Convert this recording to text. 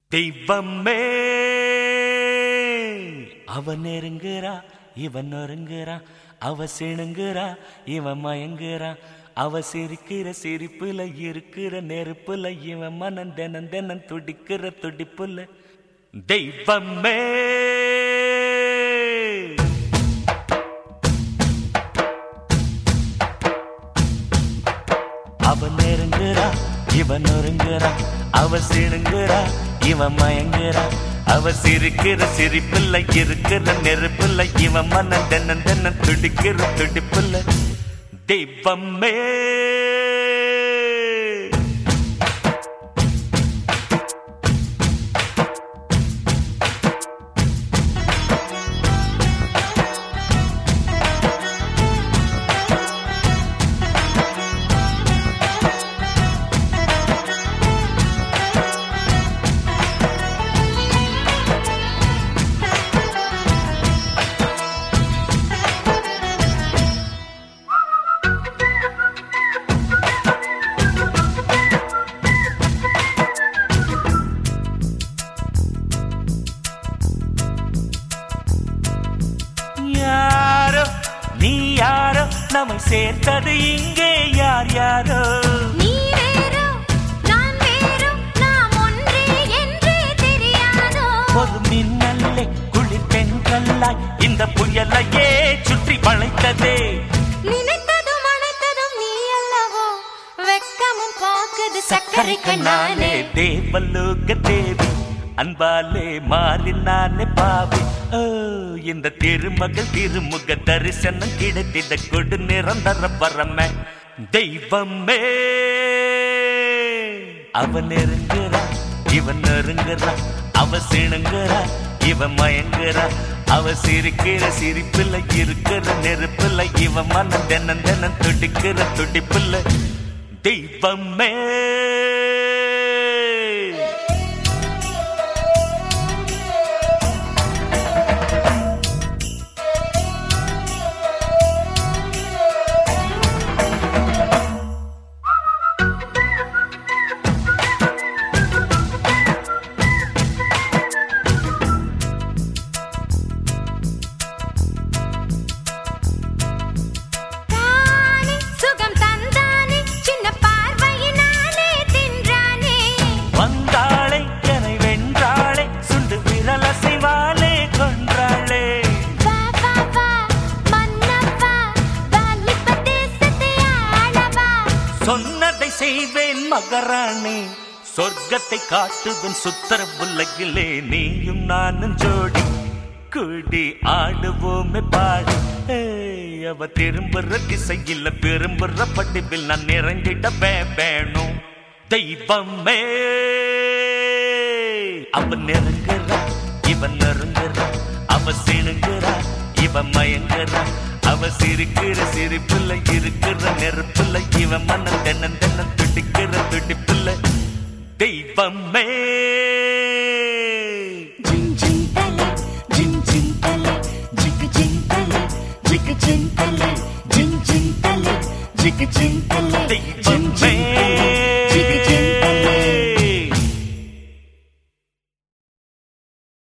தெய்வமே அவன் நெருங்குறா இவன் நொறுங்குறா அவ சிணுங்குறா இவன் மயங்குறா அவ சிரிக்கிற சிரிப்புல இருக்கிற நெருப்புல இவன் மனம் தினம் தினம் துடிக்கிற துடிப்புல தெய்வமே அவன் நெருங்குறா இவன் நொறுங்குறா அவ சிணுங்குறா இவன் மயங்குறா அவ சிரிக்கிற சிரிப்புல இருக்கிற நெருப்புல இவன் மனம் தென்னன் தென்னன் துடிக்கிற துடிப்புல தெய்வமே யாரோ நீ யாரோ நம்மை சேர்த்தது இங்கே யார் யாரோ நீ வேறோ நான் வேறோ நாம் ஒன்றே என்றே தெரியாதோ ஒரு மின்னல்லே குளிர் பெண்கல்லாய் இந்த புயலையே சுற்றி வளைத்ததே நினைத்ததும் அனைத்ததும் நீ அல்லவோ வெக்கமும் பாக்குது சக்கரை கண்ணாலே தேவலோக தேவி அன்பாலே மாறினானே பாவி ஓ இந்த திருமகள் திருமுக தரிசனம் கிடைத்திட கொடு நிரந்தர பரம தெய்வமே அவன் நெருங்குறா இவன் நெருங்குறா அவ சிணுங்குறா இவன் மயங்குறா அவ சிரிக்கிற சிரிப்புல இருக்கிற நெருப்புல இவன் மனம் தினம் தினம் துடிக்கிற துடிப்புல தெய்வமே தானே சுகம் தந்தானே சின்ன பார்வையினாலே தின்றானே வந்தாளே என்னை வென்றாளே சுண்டு விரல செய்வாளே கொன்றாளே வா வா வா மன்னவா வாலிப தேசத்தை ஆளவா சொன்னதை செய்வேன் மகராணி சொர்க்கத்தை காட்டுவன் சுத்தர உலகிலே நீயும் நானும் ஜோடி கூடி ஆடுவோமே பாடு ஏய், அவ திரும்புற திசையில் விரும்புற படிவில் நான் நிறைந்திட வேணும் தெய்வமே அவன் நெருங்குறா இவன் நெருங்குறா அவ சிணுங்குறா இவன் மயங்குறா அவ சிரிக்கிற சிரிப்புல இருக்கிற நெருப்புல இவன் மனம் தென்னன் தென்னன் துடிக்கிற துடிப்புல தெய்வமே ஜின் ஜின் தலே ஜின் ஜின் தலே ஜிக் ஜின் தலே ஜிக் ஜின் தலே ஜின் ஜின் தலே ஜிக் ஜின்